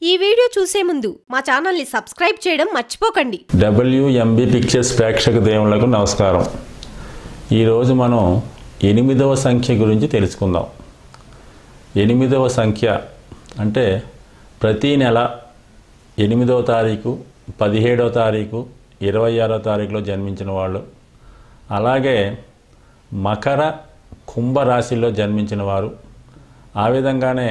ఈ వీడియో చూసే ముందు మా ఛానల్ని సబ్స్క్రైబ్ చేయడం మర్చిపోకండి డబ్ల్యూఎంబి పిక్చర్స్ ప్రేక్షక దేవులకు నమస్కారం ఈరోజు మనం ఎనిమిదవ సంఖ్య గురించి తెలుసుకుందాం ఎనిమిదవ సంఖ్య అంటే ప్రతీ నెల ఎనిమిదవ తారీఖు పదిహేడవ తారీఖు ఇరవై ఆరో తారీఖులో జన్మించిన వాళ్ళు అలాగే మకర కుంభ రాశిలో జన్మించిన వారు ఆ విధంగానే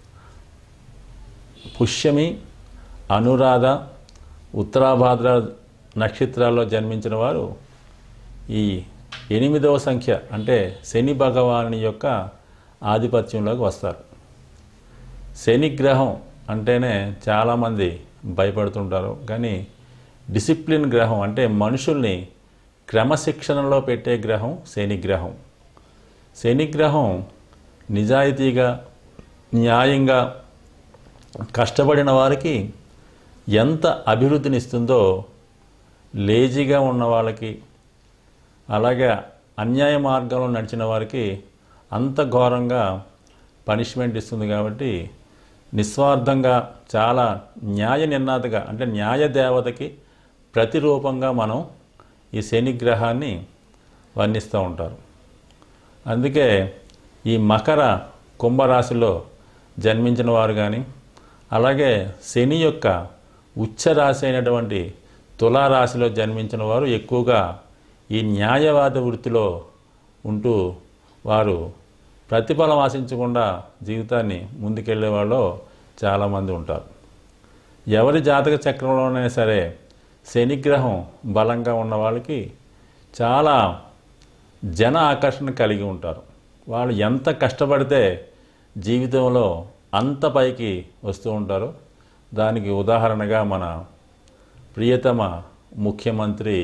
పుష్యమి అనురాధ ఉత్తరాభాద్ర నక్షత్రాల్లో జన్మించిన వారు ఈ ఎనిమిదవ సంఖ్య అంటే శని భగవాని యొక్క ఆధిపత్యంలోకి వస్తారు శని గ్రహం అంటేనే చాలామంది భయపడుతుంటారు కానీ డిసిప్లిన్ గ్రహం అంటే మనుషుల్ని క్రమశిక్షణలో పెట్టే గ్రహం శని గ్రహం శని గ్రహం నిజాయితీగా న్యాయంగా కష్టపడిన వారికి ఎంత అభివృద్ధినిస్తుందో లేజీగా ఉన్న వాళ్ళకి అలాగే అన్యాయ మార్గంలో నడిచిన వారికి అంత ఘోరంగా పనిష్మెంట్ ఇస్తుంది కాబట్టి నిస్వార్థంగా చాలా న్యాయ నిర్ణాతగా అంటే న్యాయ దేవతకి ప్రతిరూపంగా మనం ఈ శని గ్రహాన్ని వర్ణిస్తూ ఉంటారు అందుకే ఈ మకర కుంభరాశిలో జన్మించిన వారు కానీ అలాగే శని యొక్క ఉచ్చ రాశి అయినటువంటి తులారాశిలో జన్మించిన వారు ఎక్కువగా ఈ న్యాయవాద వృత్తిలో ఉంటూ వారు ప్రతిఫలం ఆశించకుండా జీవితాన్ని ముందుకెళ్లే వాళ్ళు చాలామంది ఉంటారు ఎవరి జాతక చక్రంలోనైనా సరే శనిగ్రహం బలంగా ఉన్న వాళ్ళకి చాలా జన ఆకర్షణ కలిగి ఉంటారు వాళ్ళు ఎంత కష్టపడితే జీవితంలో అంత పైకి వస్తూ ఉంటారు దానికి ఉదాహరణగా మన ప్రియతమ ముఖ్యమంత్రి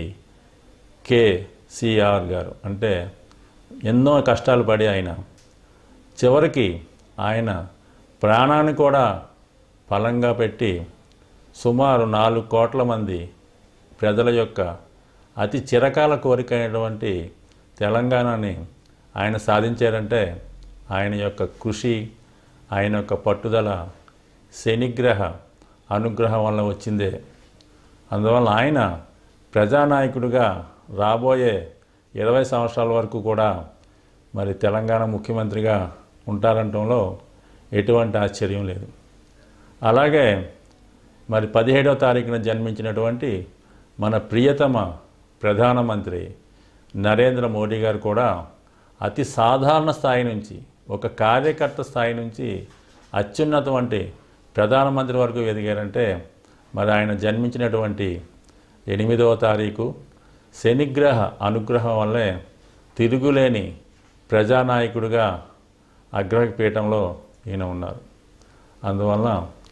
కేసీఆర్ గారు అంటే ఎన్నో కష్టాలు పడి ఆయన చివరికి ఆయన ప్రాణాన్ని కూడా ఫలంగా పెట్టి సుమారు నాలుగు కోట్ల మంది ప్రజల యొక్క అతి చిరకాల కోరిక అయినటువంటి తెలంగాణని ఆయన సాధించారంటే ఆయన యొక్క కృషి ఆయన యొక్క పట్టుదల శనిగ్రహ అనుగ్రహం వల్ల వచ్చిందే అందువల్ల ఆయన ప్రజానాయకుడిగా రాబోయే ఇరవై సంవత్సరాల వరకు కూడా మరి తెలంగాణ ముఖ్యమంత్రిగా ఉంటారంటంలో ఎటువంటి ఆశ్చర్యం లేదు అలాగే మరి పదిహేడవ తారీఖున జన్మించినటువంటి మన ప్రియతమ ప్రధానమంత్రి నరేంద్ర మోడీ గారు కూడా అతి సాధారణ స్థాయి నుంచి ఒక కార్యకర్త స్థాయి నుంచి అత్యున్నతవంటి ప్రధానమంత్రి వరకు ఎదిగారంటే మరి ఆయన జన్మించినటువంటి ఎనిమిదవ తారీఖు శనిగ్రహ అనుగ్రహం వల్లే తిరుగులేని ప్రజానాయకుడిగా అగ్రహ పీఠంలో ఈయన ఉన్నారు అందువలన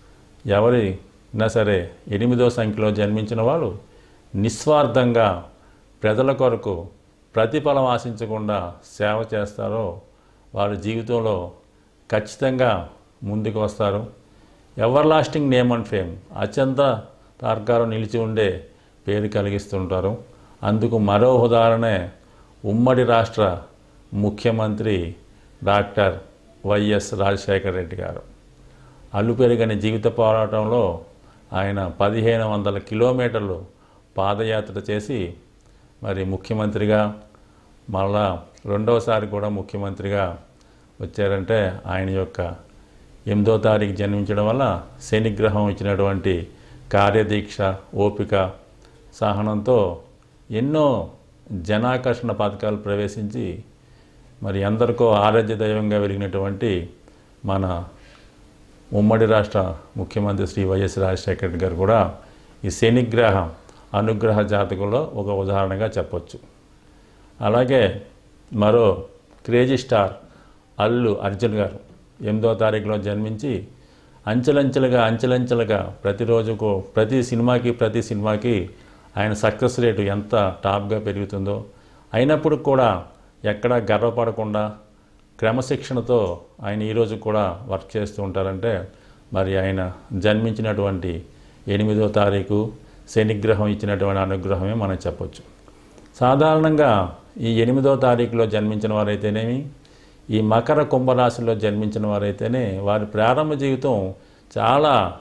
ఎవరైనా సరే ఎనిమిదో సంఖ్యలో జన్మించిన వాళ్ళు నిస్వార్థంగా ప్రజల కొరకు ప్రతిఫలం ఆశించకుండా సేవ చేస్తారో వారి జీవితంలో ఖచ్చితంగా ముందుకు వస్తారు ever lasting name and fame అత్యంత తార్కారం నిలిచి ఉండే పేరు కలిగిస్తుంటారు అందుకు మరో ఉదాహరణే ఉమ్మడి రాష్ట్ర ముఖ్యమంత్రి డాక్టర్ వైఎస్ రాజశేఖర రెడ్డి గారు అల్లు పెరిగని జీవిత పోరాటంలో ఆయన పదిహేను వందల కిలోమీటర్లు పాదయాత్ర చేసి మరి ముఖ్యమంత్రిగా మళ్ళా రెండవసారి కూడా ముఖ్యమంత్రిగా వచ్చారంటే ఆయన యొక్క ఎనిమిదో తారీఖు జన్మించడం వల్ల శనిగ్రహం ఇచ్చినటువంటి కార్యదీక్ష ఓపిక సహనంతో ఎన్నో జనాకర్షణ పథకాలు ప్రవేశించి మరి ఎందరికో ఆరాధ్య దైవంగా వెలిగినటువంటి మన ఉమ్మడి రాష్ట్ర ముఖ్యమంత్రి శ్రీ వైఎస్ రాజశేఖర రెడ్డి గారు కూడా ఈ శనిగ్రహం అనుగ్రహ జాతకంలో ఒక ఉదాహరణగా చెప్పొచ్చు అలాగే మరో క్రేజీ స్టార్ అల్లు అర్జున్ గారు ఎనిమిదో తారీఖులో జన్మించి అంచెలంచెలుగా అంచెలంచెలుగా ప్రతిరోజుకు ప్రతి సినిమాకి ప్రతి సినిమాకి ఆయన సక్సెస్ రేటు ఎంత టాప్గా పెరుగుతుందో అయినప్పుడు కూడా ఎక్కడా గర్వపడకుండా క్రమశిక్షణతో ఆయన ఈరోజు కూడా వర్క్ చేస్తూ ఉంటారంటే మరి ఆయన జన్మించినటువంటి ఎనిమిదో తారీఖు శనిగ్రహం ఇచ్చినటువంటి అనుగ్రహమే మనం చెప్పొచ్చు సాధారణంగా ఈ ఎనిమిదో తారీఖులో జన్మించిన వారైతేనేమి ఈ మకర కుంభరాశిలో జన్మించిన వారైతేనే వారి ప్రారంభ జీవితం చాలా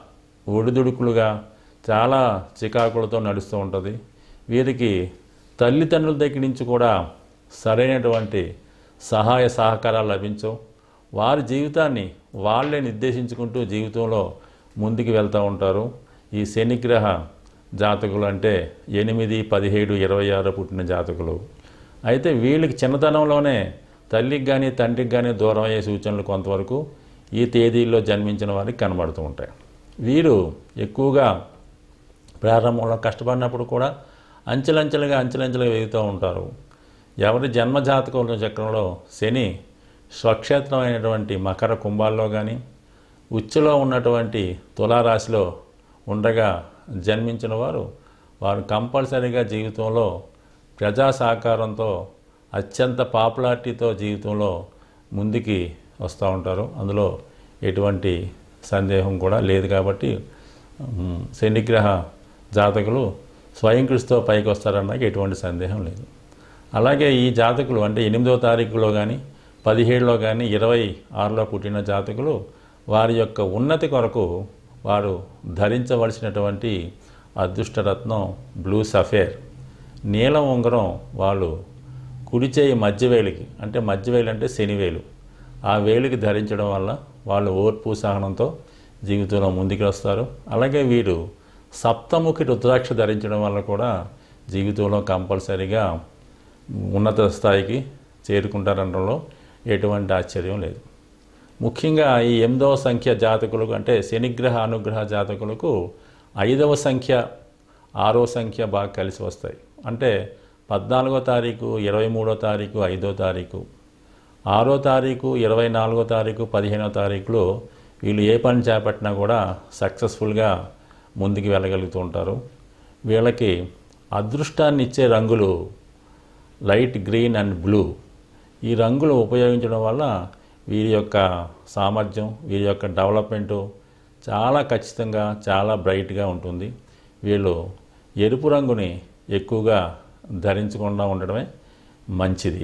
ఒడిదుడుకులుగా చాలా చికాకులతో నడుస్తూ ఉంటుంది వీరికి తల్లిదండ్రుల దగ్గర నుంచి కూడా సరైనటువంటి సహాయ సహకారాలు లభించవు వారి జీవితాన్ని వాళ్ళే నిర్దేశించుకుంటూ జీవితంలో ముందుకు వెళ్తూ ఉంటారు ఈ శనిగ్రహ జాతకులు అంటే ఎనిమిది పదిహేడు ఇరవై ఆరు పుట్టిన జాతకులు అయితే వీళ్ళకి చిన్నతనంలోనే తల్లికి కానీ తండ్రికి కానీ దూరం అయ్యే సూచనలు కొంతవరకు ఈ తేదీల్లో జన్మించిన వారికి కనబడుతూ ఉంటాయి వీరు ఎక్కువగా ప్రారంభంలో కష్టపడినప్పుడు కూడా అంచెలంచెలుగా అంచెలంచెలుగా వెగుతూ ఉంటారు ఎవరి జన్మ జాతకంలో చక్రంలో శని స్వక్షేత్రమైనటువంటి మకర కుంభాల్లో కానీ ఉచ్చులో ఉన్నటువంటి తులారాశిలో ఉండగా జన్మించిన వారు వారు కంపల్సరీగా జీవితంలో ప్రజా సహకారంతో అత్యంత పాపులారిటీతో జీవితంలో ముందుకి వస్తూ ఉంటారు అందులో ఎటువంటి సందేహం కూడా లేదు కాబట్టి మ్, శనిగ్రహ జాతకులు స్వయం కృషితో పైకి వస్తారన్నాక ఎటువంటి సందేహం లేదు అలాగే ఈ జాతకులు అంటే ఎనిమిదో తారీఖులో కానీ పదిహేడులో కానీ ఇరవై ఆరులో పుట్టిన జాతకులు వారి యొక్క ఉన్నతి కొరకు వారు ధరించవలసినటువంటి అదృష్టరత్నం బ్లూ సఫేర్ నీలం ఉంగరం వాళ్ళు కుడి చేయి మధ్యవేలికి అంటే మధ్యవేలు అంటే శనివేలు ఆ వేలికి ధరించడం వల్ల వాళ్ళు ఓర్పు సహనంతో జీవితంలో ముందుకు వస్తారు అలాగే వీరు సప్తముఖి రుద్రాక్ష ధరించడం వల్ల కూడా జీవితంలో కంపల్సరీగా ఉన్నత స్థాయికి చేరుకుంటారనడంలో ఎటువంటి ఆశ్చర్యం లేదు ముఖ్యంగా ఈ ఎనిమిదవ సంఖ్య జాతకులకు అంటే శనిగ్రహ అనుగ్రహ జాతకులకు ఐదవ సంఖ్య ఆరో సంఖ్య బాగా కలిసి వస్తాయి అంటే పద్నాలుగో తారీఖు ఇరవై మూడో తారీఖు ఐదో తారీఖు ఆరో తారీఖు ఇరవై నాలుగో తారీఖు పదిహేనో తారీఖులో వీళ్ళు ఏ పని చేపట్టినా కూడా సక్సెస్ఫుల్గా ముందుకు వెళ్ళగలుగుతూ ఉంటారు వీళ్ళకి అదృష్టాన్ని ఇచ్చే రంగులు లైట్ గ్రీన్ అండ్ బ్లూ ఈ రంగులు ఉపయోగించడం వల్ల వీరి యొక్క సామర్థ్యం వీరి యొక్క డెవలప్మెంటు చాలా ఖచ్చితంగా చాలా బ్రైట్గా ఉంటుంది వీళ్ళు ఎరుపు రంగుని ఎక్కువగా ధరించకుండా ఉండడమే మంచిది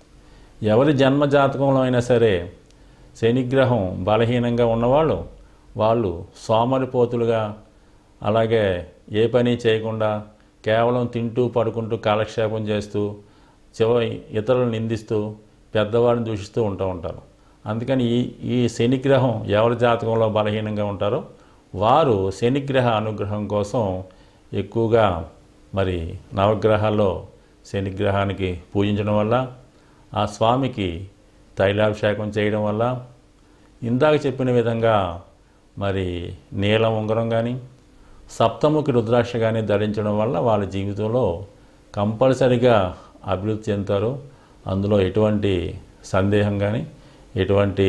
ఎవరి జన్మ జాతకంలో అయినా సరే శనిగ్రహం బలహీనంగా ఉన్నవాళ్ళు వాళ్ళు సోమరిపోతులుగా అలాగే ఏ పని చేయకుండా కేవలం తింటూ పడుకుంటూ కాలక్షేపం చేస్తూ చివరి ఇతరులను నిందిస్తూ పెద్దవాడిని దూషిస్తూ ఉంటూ ఉంటారు అందుకని ఈ ఈ శనిగ్రహం ఎవరి జాతకంలో బలహీనంగా ఉంటారో వారు శనిగ్రహ అనుగ్రహం కోసం ఎక్కువగా మరి నవగ్రహాల్లో శనిగ్రహానికి పూజించడం వల్ల ఆ స్వామికి తైలాభిషేకం చేయడం వల్ల ఇందాక చెప్పిన విధంగా మరి నీలం ఉంగరం కానీ సప్తముఖి రుద్రాక్ష కానీ ధరించడం వల్ల వాళ్ళ జీవితంలో కంపల్సరిగా అభివృద్ధి చెందుతారు అందులో ఎటువంటి సందేహం కానీ ఎటువంటి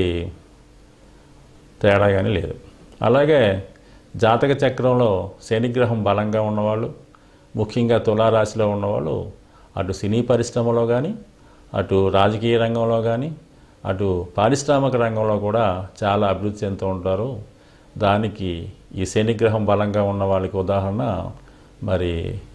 తేడా కానీ లేదు అలాగే జాతక చక్రంలో శనిగ్రహం బలంగా ఉన్నవాళ్ళు ముఖ్యంగా తులారాశిలో ఉన్నవాళ్ళు అటు సినీ పరిశ్రమలో కానీ అటు రాజకీయ రంగంలో కానీ అటు పారిశ్రామిక రంగంలో కూడా చాలా అభివృద్ధి చెందుతూ ఉంటారు దానికి ఈ శనిగ్రహం బలంగా ఉన్న వాళ్ళకి ఉదాహరణ మరి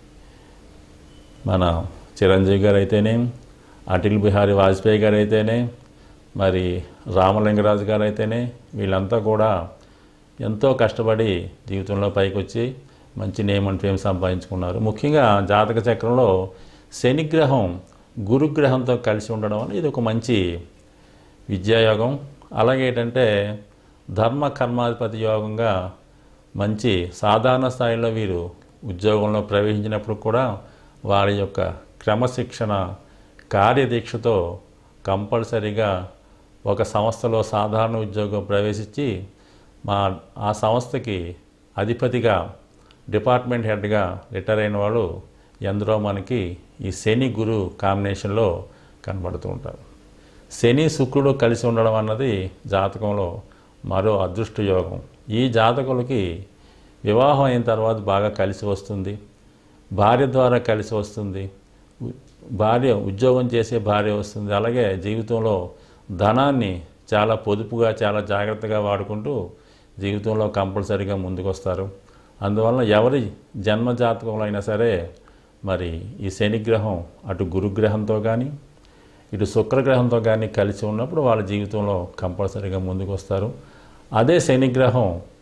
మన చిరంజీవి గారు అయితేనే అటల్ బిహారీ వాజ్పేయి గారు అయితేనే మరి రామలింగరాజు గారు అయితేనే వీళ్ళంతా కూడా ఎంతో కష్టపడి జీవితంలో పైకి వచ్చి మంచి నేమ్ అండ్ ఫేమ్ సంపాదించుకున్నారు ముఖ్యంగా జాతక చక్రంలో శనిగ్రహం గురుగ్రహంతో కలిసి ఉండడం వల్ల ఇది ఒక మంచి విద్యాయోగం అలాగే ఏంటంటే ధర్మ కర్మాధిపతి యోగంగా మంచి సాధారణ స్థాయిలో వీరు ఉద్యోగంలో ప్రవేశించినప్పుడు కూడా వారి యొక్క క్రమశిక్షణ కార్యదీక్షతో కంపల్సరీగా ఒక సంస్థలో సాధారణ ఉద్యోగం ప్రవేశించి మా ఆ సంస్థకి అధిపతిగా డిపార్ట్మెంట్ హెడ్గా రిటైర్ అయిన వాళ్ళు ఎందరో మనకి ఈ శని గురు కాంబినేషన్లో కనబడుతూ ఉంటారు శని శుక్రుడు కలిసి ఉండడం అన్నది జాతకంలో మరో అదృష్ట యోగం ఈ జాతకులకి వివాహం అయిన తర్వాత బాగా కలిసి వస్తుంది భార్య ద్వారా కలిసి వస్తుంది ఉ- భార్య ఉద్యోగం చేసే భార్య వస్తుంది అలాగే జీవితంలో ధనాన్ని చాలా పొదుపుగా చాలా జాగ్రత్తగా వాడుకుంటూ జీవితంలో కంపల్సరీగా ముందుకు వస్తారు అందువలన ఎవరి జన్మ జాతకంలో అయినా సరే మరి ఈ శనిగ్రహం అటు గురుగ్రహంతో కానీ ఇటు శుక్రగ్రహంతో కానీ కలిసి ఉన్నప్పుడు వాళ్ళ జీవితంలో కంపల్సరీగా ముందుకు వస్తారు అదే శనిగ్రహం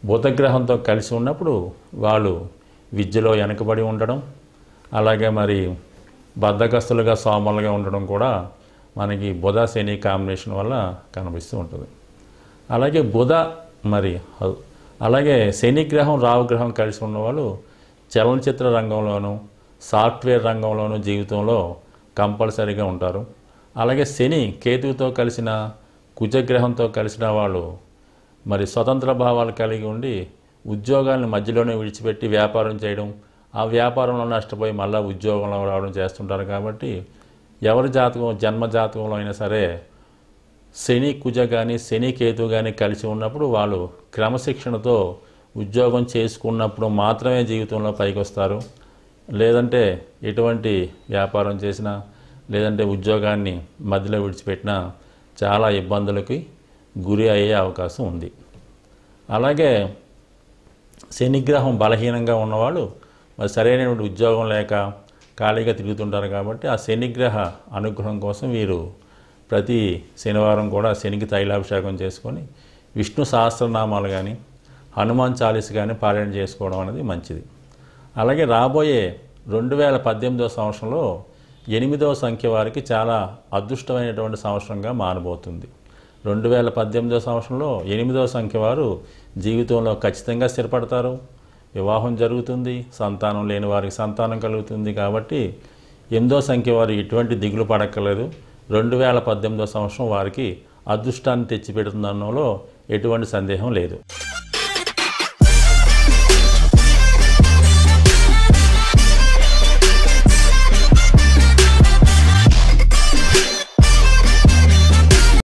బుధగ్రహంతో కలిసి ఉన్నప్పుడు వాళ్ళు విద్యలో వెనకబడి ఉండడం అలాగే మరి బద్ధకస్తులుగా సోమలుగా ఉండడం కూడా మనకి బుధ శని కాంబినేషన్ వల్ల కనిపిస్తూ ఉంటుంది అలాగే బుధ మరి హ- అలాగే శని గ్రహం రావు గ్రహం కలిసి ఉన్నవాళ్ళు చలనచిత్ర రంగంలోనూ సాఫ్ట్వేర్ రంగంలోనూ జీవితంలో కంపల్సరీగా ఉంటారు అలాగే శని కేతువుతో కలిసిన కుజగ్రహంతో కలిసిన వాళ్ళు మరి స్వతంత్ర భావాలు కలిగి ఉండి ఉద్యోగాలను మధ్యలోనే విడిచిపెట్టి వ్యాపారం చేయడం ఆ వ్యాపారంలో నష్టపోయి మళ్ళీ ఉద్యోగంలో రావడం చేస్తుంటారు కాబట్టి ఎవరి జాతకం జన్మ జాతకంలో అయినా సరే శని కుజ కానీ శని కేతు కానీ కలిసి ఉన్నప్పుడు వాళ్ళు క్రమశిక్షణతో ఉద్యోగం చేసుకున్నప్పుడు మాత్రమే జీవితంలో పైకి వస్తారు లేదంటే ఎటువంటి వ్యాపారం చేసినా లేదంటే ఉద్యోగాన్ని మధ్యలో విడిచిపెట్టినా చాలా ఇబ్బందులకి గురి అయ్యే అవకాశం ఉంది అలాగే శనిగ్రహం బలహీనంగా ఉన్నవాళ్ళు మరి సరైనటువంటి ఉద్యోగం లేక ఖాళీగా తిరుగుతుంటారు కాబట్టి ఆ శనిగ్రహ అనుగ్రహం కోసం వీరు ప్రతి శనివారం కూడా శనికి తైలాభిషేకం చేసుకొని విష్ణు సహస్రనామాలు కానీ హనుమాన్ చాలీస్ కానీ పారాయణ చేసుకోవడం అనేది మంచిది అలాగే రాబోయే రెండు వేల పద్దెనిమిదవ సంవత్సరంలో ఎనిమిదవ సంఖ్య వారికి చాలా అదృష్టమైనటువంటి సంవత్సరంగా మారబోతుంది రెండు వేల పద్దెనిమిదవ సంవత్సరంలో ఎనిమిదవ సంఖ్య వారు జీవితంలో ఖచ్చితంగా స్థిరపడతారు వివాహం జరుగుతుంది సంతానం లేని వారికి సంతానం కలుగుతుంది కాబట్టి ఎనిమిదో సంఖ్య వారు ఎటువంటి దిగులు పడక్కర్లేదు రెండు వేల పద్దెనిమిదో సంవత్సరం వారికి అదృష్టాన్ని తెచ్చిపెడుతుందన్నలో ఎటువంటి సందేహం లేదు